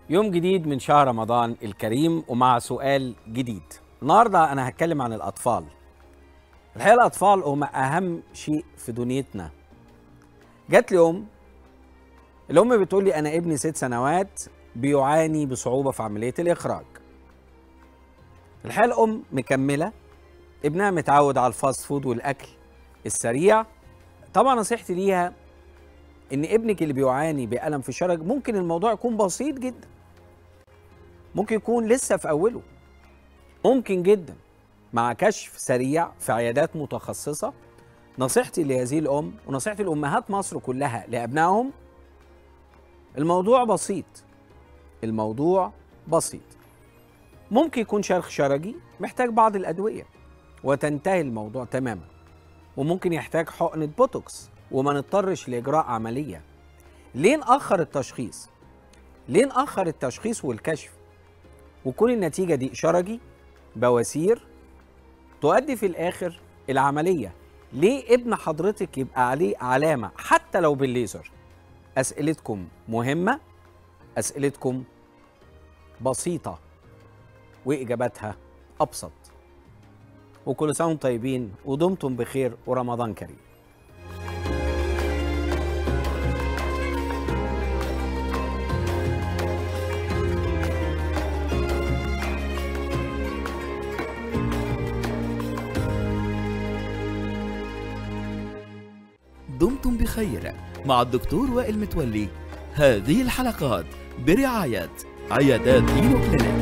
يوم جديد من شهر رمضان الكريم ومع سؤال جديد النهارده انا هتكلم عن الاطفال الحقيقه الاطفال هم اهم شيء في دنيتنا جات لي ام الام بتقول لي انا ابني ست سنوات بيعاني بصعوبه في عمليه الاخراج الحقيقه الام مكمله ابنها متعود على الفاست فود والاكل السريع طبعا نصيحتي ليها ان ابنك اللي بيعاني بالم في الشرج ممكن الموضوع يكون بسيط جدا ممكن يكون لسه في اوله ممكن جدا مع كشف سريع في عيادات متخصصه نصيحتي لهذه الام ونصيحتي لامهات مصر كلها لابنائهم الموضوع بسيط الموضوع بسيط ممكن يكون شرخ شرجي محتاج بعض الادويه وتنتهي الموضوع تماما وممكن يحتاج حقنه بوتوكس وما نضطرش لاجراء عمليه ليه ناخر التشخيص ليه ناخر التشخيص والكشف وكل النتيجه دي شرجي بواسير تؤدي في الاخر العمليه ليه ابن حضرتك يبقى عليه علامه حتى لو بالليزر اسئلتكم مهمه اسئلتكم بسيطه واجاباتها ابسط وكل سنه وانتم طيبين ودمتم بخير ورمضان كريم دمتم بخير مع الدكتور وائل متولي هذه الحلقات برعاية عيادات دينو كلينيك